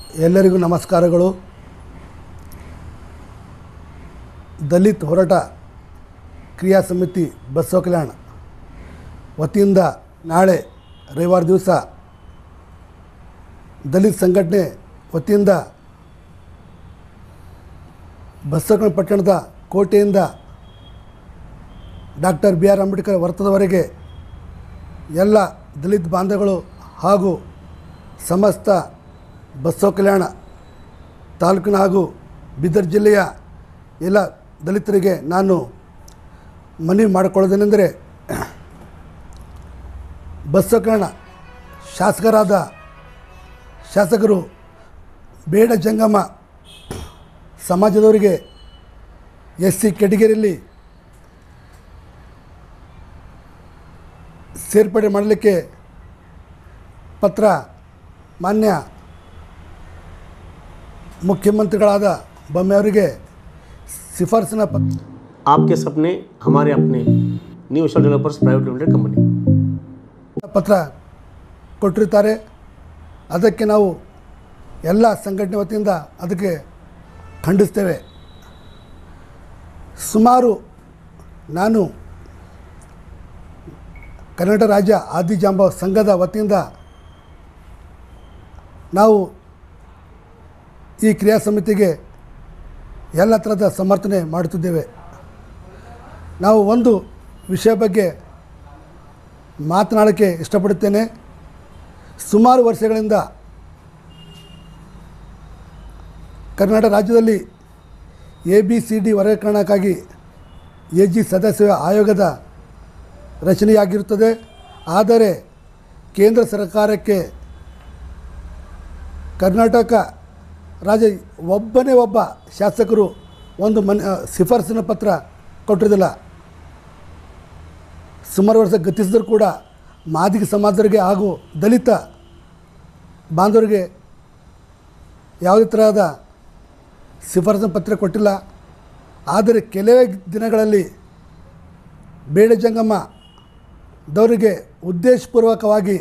ಎಲ್ಲರಿಗೂ ನಮಸ್ಕಾರಗಳು ದಲಿತ್ ಹೋರಾಟ ಕ್ರಿಯಾ ಸಮಿತಿ ಬಸವ ಕಲ್ಯಾಣ ವತಿಯಿಂದ ನಾಳೆ ರವಿವಾರ ದಿವಸ ದಲಿತ್ ಸಂಘಟನೆ ವತಿಯಿಂದ ಬಸವಕಲ್ಯಾಣ ಪಟ್ಟಣದ ಕೋಟೆಯಿಂದ ಡಾಕ್ಟರ್ ಬಿ ಆರ್ ಅಂಬೇಡ್ಕರ್ ವರ್ತದವರೆಗೆ ಎಲ್ಲ ದಲಿತ ಬಾಂಧವಗಳು ಹಾಗೂ ಸಮಸ್ತ ಬಸವ ಕಲ್ಯಾಣ ತಾಲೂಕಿನ ಹಾಗೂ ಬೀದರ್ ಜಿಲ್ಲೆಯ ಎಲ್ಲ ದಲಿತರಿಗೆ ನಾನು ಮನವಿ ಮಾಡಿಕೊಳ್ಳೋದೇನೆಂದರೆ ಬಸವ ಕಲ್ಯಾಣ ಶಾಸಕರಾದ ಶಾಸಕರು ಬೇಡ ಜಂಗಮ ಸಮಾಜದವರಿಗೆ ಎಸ್ ಸಿ ಕೆಟಗರಿಯಲ್ಲಿ ಸೇರ್ಪಡೆ ಮಾಡಲಿಕ್ಕೆ ಪತ್ರ ಮಾನ್ಯ ಮುಖ್ಯಮಂತ್ರಿಗಳಾದ ಬೊಮ್ಮೆಯವರಿಗೆ ಶಿಫಾರಸಿನ ಪ आपके सपने हमारे अपने new Vishal developers private limited company ಪತ್ರ ಕೊಟ್ಟಿರ್ತಾರೆ ಅದಕ್ಕೆ ನಾವು ಎಲ್ಲ ಸಂಘಟನೆ ವತಿಯಿಂದ ಅದಕ್ಕೆ ಖಂಡಿಸ್ತೇವೆ ಸುಮಾರು ನಾನು ಕರ್ನಾಟಕ ರಾಜ್ಯ ಆದಿಜಾಂಬ ಸಂಘದ ವತಿಯಿಂದ ನಾವು ಈ ಕ್ರಿಯಾ ಸಮಿತಿಗೆ ಎಲ್ಲ ಥರದ ಸಮರ್ಥನೆ ಮಾಡುತ್ತಿದ್ದೇವೆ ನಾವು ಒಂದು ವಿಷಯ ಬಗ್ಗೆ ಮಾತನಾಡೋಕ್ಕೆ ಇಷ್ಟಪಡುತ್ತೇನೆ ಸುಮಾರು ವರ್ಷಗಳಿಂದ ಕರ್ನಾಟಕ ರಾಜ್ಯದಲ್ಲಿ ಎ ಬಿ ಸಿ ಡಿ ವರ್ಗೀಕರಣಕ್ಕಾಗಿ ಎ ಜಿ ಸದಸ್ಯ ಆಯೋಗದ ರಚನೆಯಾಗಿರುತ್ತದೆ ಆದರೆ ಕೇಂದ್ರ ಸರ್ಕಾರಕ್ಕೆ ಕರ್ನಾಟಕ ರಾಜ್ಯ ಒಬ್ಬನೇ ಒಬ್ಬ ಶಾಸಕರು ಒಂದು ಮನ್ ಶಿಫಾರಸಿನ ಪತ್ರ ಕೊಟ್ಟಿರಲಿಲ್ಲ ಸುಮಾರು ವರ್ಷ ಗತಿಸಿದ್ರು ಕೂಡ ಮಾದಿಗ ಸಮಾಜದವರಿಗೆ ಹಾಗೂ ದಲಿತ ಬಾಂಧವರಿಗೆ ಯಾವುದೇ ತರಹದ ಶಿಫಾರಸಿನ ಪತ್ರ ಕೊಟ್ಟಿಲ್ಲ ಆದರೆ ಕೆಲವೇ ದಿನಗಳಲ್ಲಿ ಬೇಡ ಜಂಗಮ್ಮ ದವರಿಗೆ ಉದ್ದೇಶಪೂರ್ವಕವಾಗಿ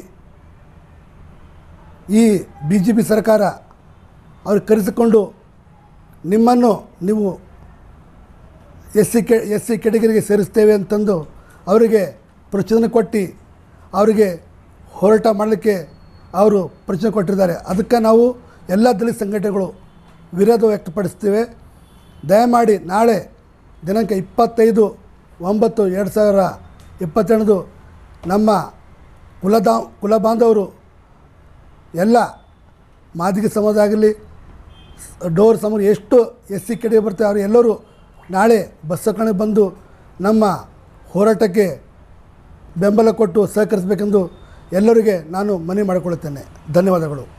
ಈ ಬಿ ಜೆ ಪಿ ಸರ್ಕಾರ ಅವ್ರಿಗೆ ಕರೆಸಿಕೊಂಡು ನಿಮ್ಮನ್ನು ನೀವು S C K S C ಕೆಟಗರಿಗೆ ಸೇರಿಸ್ತೇವೆ ಅಂತಂದು ಅವರಿಗೆ ಪ್ರಚೋದನೆ ಕೊಟ್ಟು ಅವರಿಗೆ ಹೋರಾಟ ಮಾಡಲಿಕ್ಕೆ ಅವರು ಪ್ರಚೋದನೆ ಕೊಟ್ಟಿದ್ದಾರೆ ಅದಕ್ಕೆ ನಾವು ಎಲ್ಲ ದಲಿತ ಸಂಘಟನೆಗಳು ವಿರೋಧ ವ್ಯಕ್ತಪಡಿಸ್ತೇವೆ ದಯಮಾಡಿ ನಾಳೆ ದಿನಾಂಕ ಇಪ್ಪತ್ತೈದು ಒಂಬತ್ತು ಎರಡು ಸಾವಿರ ಇಪ್ಪತ್ತೆರಡು ನಮ್ಮ ಕುಲದಾ ಕುಲ ಬಾಂಧವರು ಎಲ್ಲ ಮಾದಿಗ ಸಮಾಜ ಆಗಲಿ ಡೋರ್ ಸಮಾಜ ಎಷ್ಟು ಎಸ್ ಸಿ ಕೆಡೆ ಬರ್ತಾರೆ ಅವರು ಎಲ್ಲರೂ ನಾಳೆ ಬಸ್ಸಕಣೆ ಬಂದು ನಮ್ಮ ಹೋರಾಟಕ್ಕೆ ಬೆಂಬಲ ಕೊಟ್ಟು ಸಹಕರಿಸಬೇಕೆಂದು ಎಲ್ಲರಿಗೆ ನಾನು ಮನವಿ ಮಾಡಿಕೊಳ್ಳುತ್ತೇನೆ ಧನ್ಯವಾದಗಳು